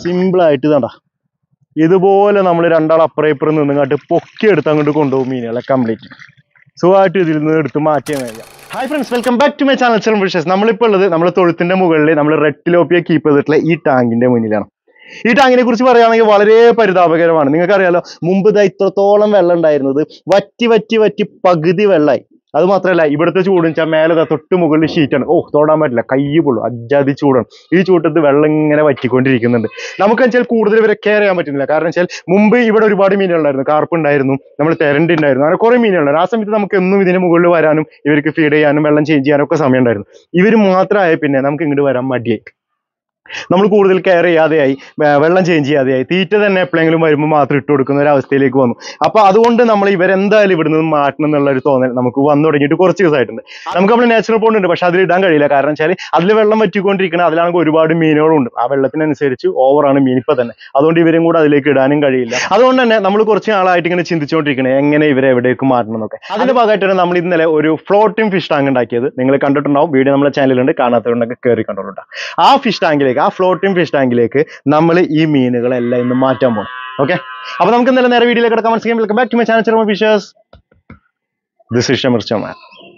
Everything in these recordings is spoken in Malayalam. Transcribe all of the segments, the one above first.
സിമ്പിൾ ആയിട്ട് ഇതാണ്ട ഇതുപോലെ നമ്മൾ രണ്ടാൾ അപ്പുറം ഇപ്പുറം നിന്നിങ്ങാട്ട് പൊക്കി എടുത്ത് അങ്ങോട്ട് കൊണ്ടുപോകും മീനുകളെ കംപ്ലീറ്റ് സുഖമായിട്ട് ഇതിൽ നിന്ന് എടുത്ത് മാറ്റിയാൽ കഴിയാം hi friends welcome back to my channel ചെറും വിഷസ് നമ്മളിപ്പോൾ ഉള്ളത് നമ്മൾ തൊഴുത്തിന്റെ മുകളിൽ നമ്മൾ റെട്ടിലോപ്പിയ കീപ്പ് ചെയ്തിട്ടുള്ള ഈ ടാങ്കിന്റെ മുന്നിലാണ് ഈ ടാങ്കിനെ കുറിച്ച് പറയുകയാണെങ്കിൽ വളരെ പരിതാപകരമാണ് നിങ്ങൾക്കറിയാലോ മുമ്പ് ഇതാ ഇത്രത്തോളം വെള്ളം ഉണ്ടായിരുന്നത് വറ്റി വറ്റി വറ്റി പകുതി വെള്ളമായി അത് മാത്രമല്ല ഇവിടുത്തെ ചൂട് വെച്ചാൽ മേലെ ദാ തൊട്ട് മുകളിൽ ഷീറ്റാണ് ഓ തോടാൻ പറ്റില്ല കൈ പൊള്ളും അജാതി ചൂടാണ് ഈ ചൂട്ടത്ത് വെള്ളം ഇങ്ങനെ വറ്റിക്കൊണ്ടിരിക്കുന്നുണ്ട് നമുക്ക് വെച്ചാൽ കൂടുതൽ ഇവരെ കെയർ ചെയ്യാൻ പറ്റുന്നില്ല കാരണം വെച്ചാൽ മുമ്പ് ഇവിടെ ഒരുപാട് മീനുകളുണ്ടായിരുന്നു കാർപ്പ് ഉണ്ടായിരുന്നു നമ്മൾ തെരണ്ടി ഉണ്ടായിരുന്നു അങ്ങനെ കുറെ മീനുകളുണ്ടായിരുന്നു ആ സമയത്ത് നമുക്ക് എന്നും ഇതിന് മുകളിൽ വരാനും ഇവർക്ക് ഫീഡ് ചെയ്യാനും വെള്ളം ചേഞ്ച് ചെയ്യാനും ഒക്കെ സമയം ഉണ്ടായിരുന്നു ഇവർ മാത്രമായ പിന്നെ നമുക്ക് ഇങ്ങോട്ട് വരാൻ മടിയായി നമ്മൾ കൂടുതൽ കെയർ ചെയ്യാതെയായി വെ- വെള്ളം ചേഞ്ച് ചെയ്യാതെയായി തീറ്റ തന്നെ എപ്പോഴെങ്കിലും വരുമ്പോൾ മാത്രം ഇട്ട് കൊടുക്കുന്ന ഒരു അവസ്ഥയിലേക്ക് വന്നു അപ്പൊ അതുകൊണ്ട് നമ്മൾ ഇവരെന്തായാലും ഇവിടെ നിന്ന് മാറ്റണം എന്നുള്ള ഒരു തോന്നൽ നമുക്ക് വന്നു തുടങ്ങിയിട്ട് കുറച്ച് ദിവസമായിട്ടുണ്ട് നമുക്ക് നമ്മൾ നാച്ചുറൽ പോണ്ട് ഉണ്ട് പക്ഷെ അതിൽ ഇടാൻ കഴിയില്ല കാരണം വെച്ചാൽ അതിൽ വെള്ളം വറ്റിക്കൊണ്ടിരിക്കണം അതിലാണെങ്കിൽ ഒരുപാട് മീനുകളുണ്ട് ആ വെള്ളത്തിനനുസരിച്ച് ഓവറാണ് മീൻ ഇപ്പൊ തന്നെ അതുകൊണ്ട് ഇവരും കൂടെ അതിലേക്ക് ഇടാനും കഴിയില്ല അതുകൊണ്ട് തന്നെ നമ്മൾ കുറച്ച് നാളായിട്ട് ഇങ്ങനെ ചിന്തിച്ചുകൊണ്ടിരിക്കണേ എങ്ങനെ ഇവരെ എവിടേക്ക് മാറ്റണം എന്നൊക്കെ അതിന്റെ ഭാഗമായിട്ടാണ് നമ്മൾ ഇന്നലെ ഒരു ഫ്ലോട്ടിംഗ് ഫിഷ് ടാങ്ക് ഉണ്ടാക്കിയത് നിങ്ങൾ കണ്ടിട്ടുണ്ടാവും വീഡിയോ നമ്മുടെ ചാനലിലുണ്ട് കാണാത്തവരുണ്ടൊക്കെ കയറി കണ്ടോളൂ ആ ഫിഷ് ടാങ്കിലേക്ക് ആ ഫ്ലോട്ടിംഗ് ഫിഷ് ടാങ്കിലേക്ക് നമ്മൾ ഈ മീനുകളെല്ലാം ഇന്ന് മാറ്റാൻ പോകും ഓക്കെ അപ്പൊ നമുക്ക് ഇന്നലെ നേരെ വീഡിയോയിലേക്ക് കിടക്കാൻ മനസ്സിലാക്കി welcome back to my channel ചെറുമ ഫിഷേഴ്സ് ദിസ് ഇഷ്ടം മാൻ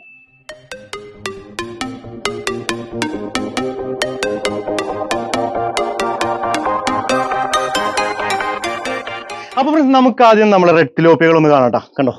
അപ്പൊ friends, നമുക്ക് ആദ്യം നമ്മളെ റെഡ് തിലോപ്പികൾ ഒന്ന് കാണാട്ടോ കണ്ടോ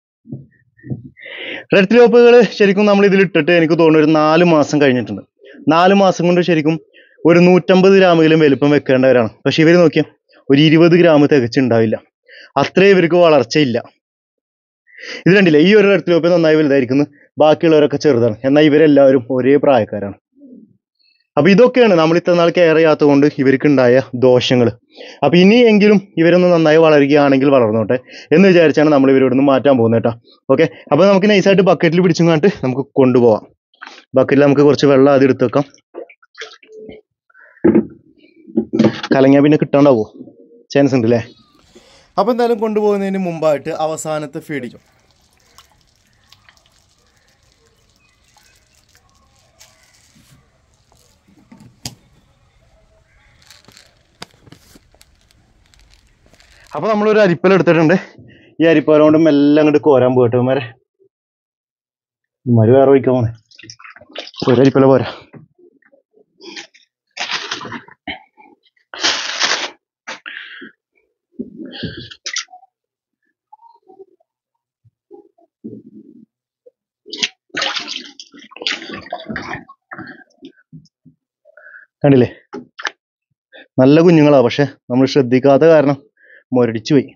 റെഡ് തിലോപ്പികൾ ശരിക്കും നമ്മൾ ഇതിൽ ഇട്ടിട്ട് എനിക്ക് തോന്നുന്നു ഒരു നാല് മാസം കഴിഞ്ഞിട്ടുണ്ട് നാല് മാസം കൊണ്ട് ശരിക്കും ഒരു നൂറ്റമ്പത് ഗ്രാമെങ്കിലും വലുപ്പം വെക്കേണ്ടവരാണ് പക്ഷെ ഇവർ നോക്കിയാൽ ഒരു ഇരുപത് ഗ്രാം തികച്ചുണ്ടാവില്ല അത്രയും ഇവർക്ക് വളർച്ചയില്ല ഇത് കണ്ടില്ലേ ഈ ഒരു റെഡ് തിലോപ്പി നന്നായി വലുതായിരിക്കുന്നു ബാക്കിയുള്ളവരൊക്കെ ചെറുതാണ് എന്നാൽ ഇവരെല്ലാവരും ഒരേ പ്രായക്കാരാണ് അപ്പൊ ഇതൊക്കെയാണ് നമ്മൾ ഇത്ര നാൾ കെയർ ചെയ്യാത്തത് കൊണ്ട് ഇവർക്കുണ്ടായ ദോഷങ്ങൾ അപ്പൊ ഇനിയെങ്കിലും ഇവരൊന്ന് നന്നായി വളരുകയാണെങ്കിൽ വളർന്നോട്ടെ എന്ന് വിചാരിച്ചാണ് നമ്മൾ ഇവരോട് നിന്ന് മാറ്റാൻ പോകുന്നത് കേട്ടോ ഓക്കെ അപ്പൊ നമുക്ക് നൈസായിട്ട് ബക്കറ്റിൽ പിടിച്ചും കണ്ടിട്ട് നമുക്ക് കൊണ്ടുപോവാം ബക്കറ്റിൽ നമുക്ക് കുറച്ച് വെള്ളം ആദ്യം എടുത്ത് വെക്കാം കലങ്ങിയാ പിന്നെ കിട്ടാണ്ടാവോ ചാൻസ് ഉണ്ട് അല്ലേ അപ്പൊ എന്തായാലും കൊണ്ടുപോകുന്നതിന് മുമ്പായിട്ട് അവസാനത്തെ ഫീഡിക്കും അപ്പൊ നമ്മളൊരു അരിപ്പല എടുത്തിട്ടുണ്ട് ഈ അരിപ്പല കൊണ്ട് മെല്ലെ അങ്ങോട്ട് കോരാൻ പോയിട്ട് മാരെ മരു വേറെ ഒഴിക്കാൻ പോണേ ഒരു അരിപ്പല പോരാ കണ്ടില്ലേ നല്ല കുഞ്ഞുങ്ങളാ പക്ഷെ നമ്മൾ ശ്രദ്ധിക്കാത്ത കാരണം മുരടിച്ചു പോയി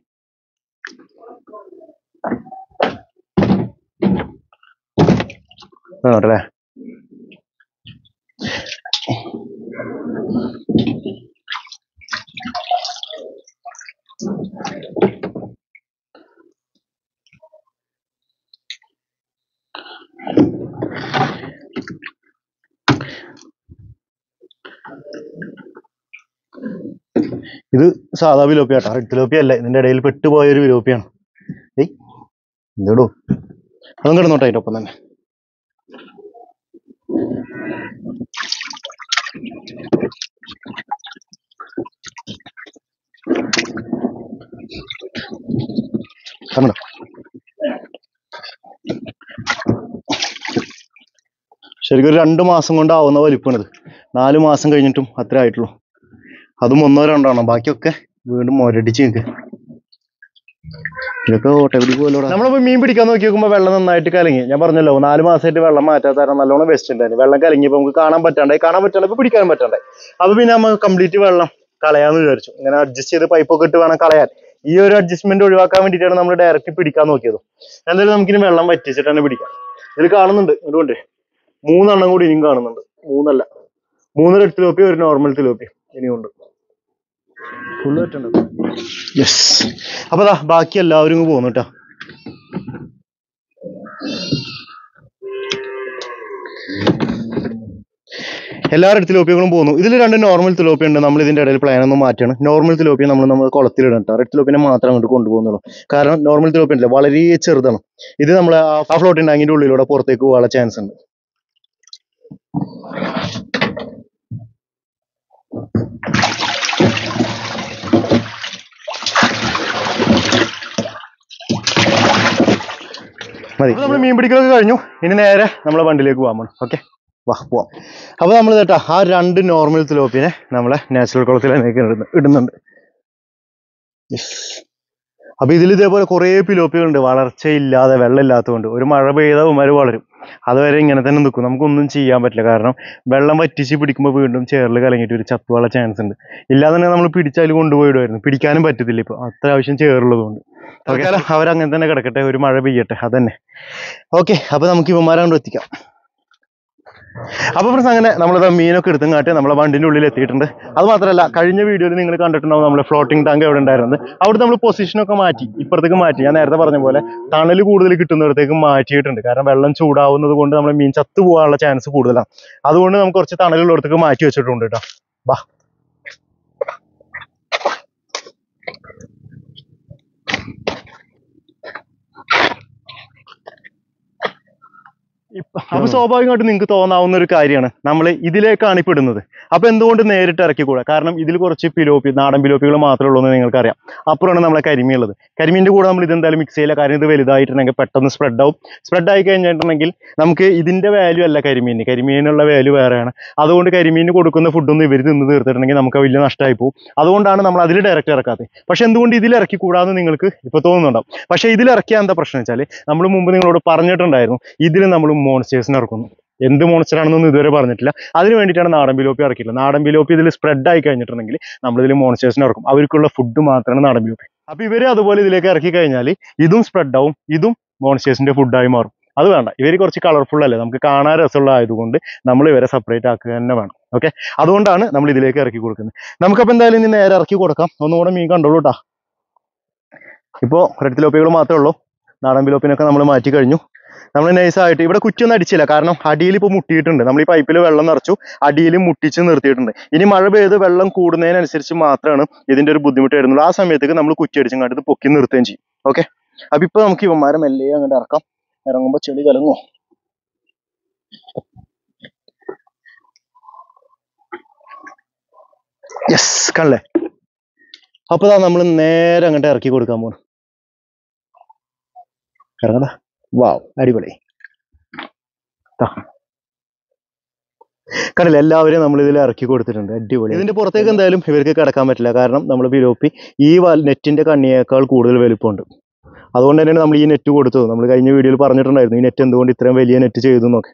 ആണല്ലേ ഇത് സാധാ വിലോപ്പിയ കേട്ടോ റെഡ് വിലോപ്പിയ അല്ല ഇതിന്റെ ഇടയിൽ പെട്ടുപോയ ഒരു വിലോപ്പിയാണ് ഏയ് എന്തോടോ അതും കിടന്നോട്ടെ അതിന്റെ ഒപ്പം തന്നെ കണ്ടോ ശരിക്കും ഒരു രണ്ട് മാസം കൊണ്ടാവുന്ന വലിപ്പമാണിത് നാല് മാസം കഴിഞ്ഞിട്ടും അത്ര ആയിട്ടുള്ളൂ അതും ഒന്നോ രണ്ടോ ആണ് ബാക്കിയൊക്കെ വീണ്ടും മുരടിച്ച് നിൽക്കുക ഇതൊക്കെ ഓട്ടോടി പോലെ നമ്മളിപ്പോ മീൻ പിടിക്കാൻ നോക്കി നോക്കുമ്പോ വെള്ളം നന്നായിട്ട് കലങ്ങി ഞാൻ പറഞ്ഞല്ലോ നാല് മാസമായിട്ട് വെള്ളം മാറ്റാത്ത കാരണം നല്ലോണം വേസ്റ്റ് ഉണ്ടായിരുന്നു വെള്ളം കലങ്ങിയപ്പോ നമുക്ക് കാണാൻ പറ്റാണ്ടായി കാണാൻ പറ്റാണ്ട് ഇപ്പൊ പിടിക്കാനും പറ്റാണ്ടായി അപ്പൊ പിന്നെ നമുക്ക് കംപ്ലീറ്റ് വെള്ളം കളയാന്ന് വിചാരിച്ചു ഇങ്ങനെ അഡ്ജസ്റ്റ് ചെയ്ത് പൈപ്പൊക്കെ ഇട്ട് വേണം കളയാൻ ഈ ഒരു അഡ്ജസ്റ്റ്മെന്റ് ഒഴിവാക്കാൻ വേണ്ടിയിട്ടാണ് നമ്മൾ ഡയറക്റ്റ് പിടിക്കാൻ നോക്കിയത് എന്തായാലും നമുക്കിനി വെള്ളം വറ്റിച്ചിട്ട് തന്നെ പിടിക്കാം ഇതിൽ കാണുന്നുണ്ട് ഇതുകൊണ്ട് മൂന്നെണ്ണം കൂടി ഇനിയും കാണുന്നുണ്ട് മൂന്നല്ല മൂന്ന് റെഡ് തിലോപ്പി ഒരു നോർമൽ തിലോപ്പി ഇനിയുണ്ട് ഫുള്ള് പറ്റുന്നുണ്ട് യെസ് അപ്പൊ ദാ ബാക്കി എല്ലാവരും ഇങ്ങ് പോന്നു കേട്ടോ എല്ലാവരുടെ തിലോപ്പികളും പോകുന്നു ഇതിൽ രണ്ട് നോർമൽ തിലോപ്പി ഉണ്ട് നമ്മൾ ഇതിന്റെ ഇടയിൽ പ്ലാൻ ഒന്ന് മാറ്റാണ് നോർമൽ തിലോപ്പി നമ്മൾ നമ്മൾ കുളത്തിലിടണം കേട്ടോ റെഡ് തിലോപ്പിനെ മാത്രം അങ്ങോട്ട് കൊണ്ടുപോകുന്നുള്ളൂ കാരണം നോർമൽ തിലോപ്പി ഉണ്ടല്ലോ വളരെ ചെറുതാണ് ഇത് നമ്മൾ ആ ഫ്ലോട്ടിംഗ് ടാങ്കിന്റെ ഉള്ളിലൂടെ പുറത്തേക്ക് പോകാനുള്ള ചാൻസ് ഉണ്ട് മതി നമ്മൾ മീൻ പിടിക്കലൊക്കെ കഴിഞ്ഞു ഇനി നേരെ നമ്മളെ വണ്ടിയിലേക്ക് പോകാൻ പോകണം ഓക്കെ വാ പോവാം അപ്പോൾ നമ്മൾ കേട്ടോ ആ രണ്ട് നോർമൽ തിലോപ്പിനെ നമ്മളെ നാച്ചുറൽ കുളത്തിലേക്ക് ഇടുന്നു ഇടുന്നുണ്ട് യെസ് അപ്പൊ ഇതിൽ ഇതേപോലെ കുറേ പിലോപ്പികളുണ്ട് വളർച്ചയില്ലാതെ വെള്ളം ഇല്ലാത്തതുകൊണ്ട് ഒരു മഴ പെയ്ത ഉമര് വളരും അതുവരെ ഇങ്ങനെ തന്നെ നിൽക്കും നമുക്കൊന്നും ചെയ്യാൻ പറ്റില്ല കാരണം വെള്ളം വറ്റിച്ച് പിടിക്കുമ്പോൾ വീണ്ടും ചേറിൽ കലങ്ങിയിട്ട് ഒരു ചത്തുവാനുള്ള ചാൻസ് ഉണ്ട് ഇല്ലാതെ തന്നെ നമ്മൾ പിടിച്ചാൽ കൊണ്ടുപോയിടുമായിരുന്നു പിടിക്കാനും പറ്റത്തില്ല ഇപ്പോൾ അത്യാവശ്യം ചേറുള്ളതുകൊണ്ട് തൽക്കാലം അവരങ്ങനെ തന്നെ കിടക്കട്ടെ ഒരു മഴ പെയ്യട്ടെ അതന്നെ ഓക്കെ അപ്പൊ നമുക്ക് ഇവന്മാരാണ്ട് എത്തിക്കാം അപ്പൊ ഫ്രണ്ട്സ് അങ്ങനെ നമ്മളിത് മീനൊക്കെ എടുത്തും കാട്ടി നമ്മളെ വണ്ടിന്റെ ഉള്ളിൽ എത്തിയിട്ടുണ്ട് അത് മാത്രമല്ല കഴിഞ്ഞ വീഡിയോയിൽ നിങ്ങൾ കണ്ടിട്ടുണ്ടാവും നമ്മളെ ഫ്ലോട്ടിംഗ് ടാങ്ക് എവിടെ ഉണ്ടായിരുന്നത് അവിടെ നമ്മൾ പൊസിഷനൊക്കെ മാറ്റി ഇപ്പുറത്തേക്ക് മാറ്റി ഞാൻ നേരത്തെ പറഞ്ഞ പോലെ തണൽ കൂടുതൽ കിട്ടുന്നിടത്തേക്ക് മാറ്റിയിട്ടുണ്ട് കാരണം വെള്ളം ചൂടാവുന്നത് കൊണ്ട് നമ്മൾ മീൻ ചത്തു പോകാനുള്ള ചാൻസ് കൂടുതലാണ് അതുകൊണ്ട് നമുക്ക് കുറച്ച് തണലുള്ളിടത്തേക്ക് മാറ്റി വെച്ചിട്ടുണ്ട് കേട്ടോ ബാ ഇപ്പ- അപ്പൊ സ്വാഭാവികമായിട്ടും നിങ്ങൾക്ക് തോന്നാവുന്ന ഒരു കാര്യമാണ് നമ്മൾ ഇതിലേക്കാണ് ഇപ്പൊ ഇടുന്നത് അപ്പൊ എന്തുകൊണ്ട് നേരിട്ട് ഇറക്കിക്കൂടാ കാരണം ഇതിൽ കുറച്ച് പിലോപ്പി നാടൻ പിലോപ്പികൾ മാത്രമേ ഉള്ളൂ എന്ന് നിങ്ങൾക്കറിയാം അപ്പുറമാണ് നമ്മളെ കരിമീൻ ഉള്ളത് കരിമീൻ്റെ കൂടെ നമ്മൾ ഇതെന്തായാലും മിക്സ് ചെയ്യില്ല കാരണം ഇത് വലുതായിട്ടുണ്ടെങ്കിൽ പെട്ടെന്ന് സ്പ്രെഡ് ആവും സ്പ്രെഡ് ആയി കഴിഞ്ഞിട്ടുണ്ടെങ്കിൽ നമുക്ക് ഇതിന്റെ വാല്യൂ അല്ല കരിമീനിന് കരിമീനുള്ള വാല്യൂ വേറെയാണ് അതുകൊണ്ട് കരിമീനിന് കൊടുക്കുന്ന ഫുഡൊന്നും ഇവർ തിന്ന് തീർത്തിട്ടുണ്ടെങ്കിൽ നമുക്ക് വലിയ നഷ്ടമായി പോകും അതുകൊണ്ടാണ് നമ്മൾ അതിൽ ഡയറക്റ്റ് ഇറക്കാത്തത് പക്ഷെ എന്തുകൊണ്ട് ഇതിൽ ഇറക്കി കൂടാന്ന് നിങ്ങൾക്ക് ഇപ്പോൾ തോന്നുന്നുണ്ടാവും പക്ഷെ ഇതിൽ ഇറക്കിയാൽ എന്താ പ്രശ്നം വെച്ചാൽ നമ്മൾ മുമ്പ് നിങ്ങളോട് പറഞ്ഞിട്ടുണ്ടായിരുന്നു ഇതിൽ നമ്മൾ മോൺസ്റ്റേഴ്സിനെ ഇറക്കുന്നു എന്ത് മോൺസ്റ്റർ ആണെന്നൊന്നും ഇതുവരെ പറഞ്ഞിട്ടില്ല അതിന് വേണ്ടിയിട്ടാണ് നാടൻ ബിലോപ്പി ഇറക്കിയിട്ടുള്ളത് നാടൻ ബിലോപ്പി ഇതിൽ സ്പ്രെഡ് ആയി കഴിഞ്ഞിട്ടുണ്ടെങ്കിൽ നമ്മൾ ഇതിൽ മോൺസ്റ്റേഴ്സിനെ ഇറക്കും അവർക്കുള്ള ഫുഡ് മാത്രമാണ് നാടൻ ബിലോപ്പി അപ്പൊ ഇവര് അതുപോലെ ഇതിലേക്ക് ഇറക്കി കഴിഞ്ഞാൽ ഇതും സ്പ്രെഡ് ആവും ഇതും മോൺസ്റ്റേഴ്സിന്റെ ഫുഡായി മാറും അത് വേണ്ട ഇവർ കുറച്ച് കളർഫുൾ അല്ലേ നമുക്ക് കാണാൻ രസമുള്ള ആയതുകൊണ്ട് നമ്മൾ ഇവരെ സെപ്പറേറ്റ് ആക്കുക തന്നെ വേണം ഓക്കെ അതുകൊണ്ടാണ് നമ്മൾ ഇതിലേക്ക് ഇറക്കി കൊടുക്കുന്നത് നമുക്കപ്പോൾ എന്തായാലും ഇനി നേരെ ഇറക്കി കൊടുക്കാം ഒന്നുകൂടെ മീൻ കണ്ടോളൂ കേട്ടാ ഇപ്പോൾ റെഡ് തിലോപ്പികൾ മാത്രമേ ഉള്ളൂ നാടൻ ബിലോപ്പിനൊക്കെ നമ്മൾ മാറ്റി കഴിഞ്ഞു നമ്മൾ നൈസായിട്ട് ഇവിടെ കുറ്റൊന്നും അടിച്ചില്ല കാരണം അടിയിൽ ഇപ്പോൾ മുട്ടിയിട്ടുണ്ട് നമ്മൾ ഈ പൈപ്പിൽ വെള്ളം നിറച്ചു അടിയിൽ മുട്ടിച്ച് നിർത്തിയിട്ടുണ്ട് ഇനി മഴ പെയ്ത് വെള്ളം കൂടുന്നതിനനുസരിച്ച് മാത്രമാണ് ഇതിന്റെ ഒരു ബുദ്ധിമുട്ട് വരുന്നുള്ളൂ ആ സമയത്തേക്ക് നമ്മൾ കുറ്റി അടിച്ചും കണ്ടത് പൊക്കി നിർത്തുകയും ചെയ്യും ഓക്കെ അപ്പൊ ഇപ്പൊ നമുക്ക് ഇവന്മാരെ മെല്ലെ അങ്ങോട്ട് ഇറക്കാം ഇറങ്ങുമ്പോൾ ചെളി കലങ്ങോ യെസ് കണ്ടേ അപ്പൊ നമ്മൾ നേരെ അങ്ങോട്ട് ഇറക്കി കൊടുക്കാൻ പോകണം ഇറങ്ങടാ വാവ് അടിപൊളി ദാ. കണ്ടില്ല എല്ലാവരെയും നമ്മൾ ഇതിൽ ഇറക്കി കൊടുത്തിട്ടുണ്ട് അടിപൊളി ഇതിന്റെ പുറത്തേക്ക് എന്തായാലും ഇവർക്ക് കിടക്കാൻ പറ്റില്ല കാരണം നമ്മൾ ബിലോപ്പി ഈ നെറ്റിന്റെ കണ്ണിയേക്കാൾ കൂടുതൽ വലുപ്പമുണ്ട് അതുകൊണ്ട് തന്നെയാണ് നമ്മൾ ഈ നെറ്റ് കൊടുത്തത് നമ്മൾ കഴിഞ്ഞ വീഡിയോയിൽ പറഞ്ഞിട്ടുണ്ടായിരുന്നു ഈ നെറ്റ് എന്തുകൊണ്ട് ഇത്രയും വലിയ നെറ്റ് ചെയ്തു എന്നൊക്കെ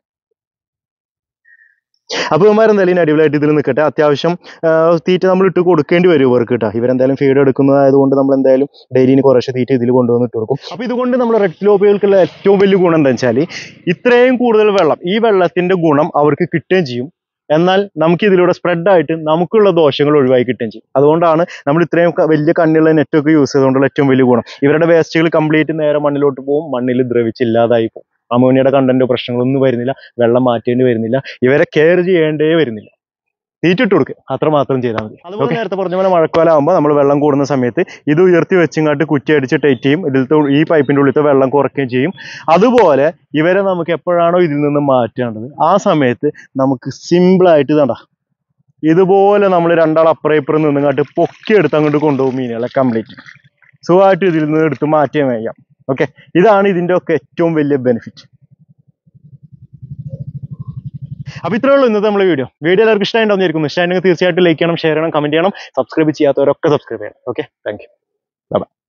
അപ്പൊ ഇവന്മാരെന്തായാലും ഇനി അടിപൊളിയായിട്ട് ഇതിൽ നിൽക്കട്ടെ അത്യാവശ്യം ആ, തീറ്റ നമ്മൾ ഇട്ട് കൊടുക്കേണ്ടി വരും ഇവർക്ക് കേട്ടോ ഇവരെന്തായാലും ഫീഡ് എടുക്കുന്നതായതുകൊണ്ട് നമ്മൾ എന്തായാലും ഡെയിലിന് കുറച്ച് തീറ്റ ഇതിൽ കൊണ്ടുവന്ന് ഇട്ട് കൊടുക്കും അപ്പൊ ഇതുകൊണ്ട് നമ്മൾ റെഡ് ലോബികൾക്കുള്ള ഏറ്റവും വലിയ ഗുണം എന്താ വെച്ചാൽ ഇത്രയും കൂടുതൽ വെള്ളം ഈ വെള്ളത്തിന്റെ ഗുണം അവർക്ക് കിട്ടുകയും ചെയ്യും എന്നാൽ നമുക്ക് ഇതിലൂടെ സ്പ്രെഡ് ആയിട്ട് നമുക്കുള്ള ദോഷങ്ങൾ ഒഴിവായി കിട്ടുകയും ചെയ്യും അതുകൊണ്ടാണ് നമ്മൾ ഇത്രയും ക- വലിയ കണ്ണിലുള്ള നെറ്റൊക്കെ യൂസ് ചെയ്തുകൊണ്ടുള്ള ഏറ്റവും വലിയ ഗുണം ഇവരുടെ വേസ്റ്റുകൾ കംപ്ലീറ്റ് നേരെ മണ്ണിലോട്ട് പോകും മണ്ണിൽ ദ്രവിച്ചില്ലാതായി പോകും അമോണിയുടെ കണ്ടന്റോ പ്രശ്നങ്ങളൊന്നും വരുന്നില്ല വെള്ളം മാറ്റേണ്ടി വരുന്നില്ല ഇവരെ കെയർ ചെയ്യേണ്ടേ വരുന്നില്ല തീറ്റിട്ട് കൊടുക്കുക അത്ര മാത്രം ചെയ്താൽ മതി അതുപോലെ നേരത്തെ പറഞ്ഞ പോലെ മഴക്കാലമാകുമ്പോൾ നമ്മൾ വെള്ളം കൂടുന്ന സമയത്ത് ഇത് ഉയർത്തി വെച്ചിങ്ങാട്ട് കുറ്റി അടിച്ച് ടൈറ്റ് ചെയ്യും ഇതിലത്തെ ഈ പൈപ്പിന്റെ ഉള്ളിലത്തെ വെള്ളം കുറയ്ക്കുകയും ചെയ്യും അതുപോലെ ഇവരെ നമുക്ക് എപ്പോഴാണോ ഇതിൽ നിന്ന് മാറ്റേണ്ടത് ആ സമയത്ത് നമുക്ക് simple ആയിട്ട് ഇതാണ്ട ഇതുപോലെ നമ്മൾ രണ്ടാൾ അപ്പുറം ഇപ്പുറം നിന്നിങ്ങാട്ട് പൊക്കിയെടുത്ത് അങ്ങോട്ട് കൊണ്ടുപോകും മീനുകളെ കംപ്ലീറ്റ് സുഖമായിട്ട് ഇതിൽ നിന്ന് എടുത്ത് മാറ്റിയാൽ വയ്യാം ഓക്കെ ഇതാണ് ഇതിന്റെ ഒക്കെ ഏറ്റവും വലിയ ബെനിഫിറ്റ് അപ്പൊ ഇത്രേ ഉള്ളൂ ഇന്നത്തെ നമ്മുടെ വീഡിയോ വീഡിയോ എല്ലാവർക്കും ഇഷ്ടമായിട്ടുണ്ടാവും ഇരിക്കുന്നു ഇഷ്ടമായിട്ടുണ്ടെങ്കിൽ തീർച്ചയായിട്ടും ലൈക്ക് ചെയ്യണം ഷെയർ ചെയ്യണം കമന്റ് ചെയ്യണം സബ്സ്ക്രൈബ് ചെയ്യാത്തവരൊക്കെ സബ്സ്ക്രൈബ് ചെയ്യണം ഓക്കെ താങ്ക് യു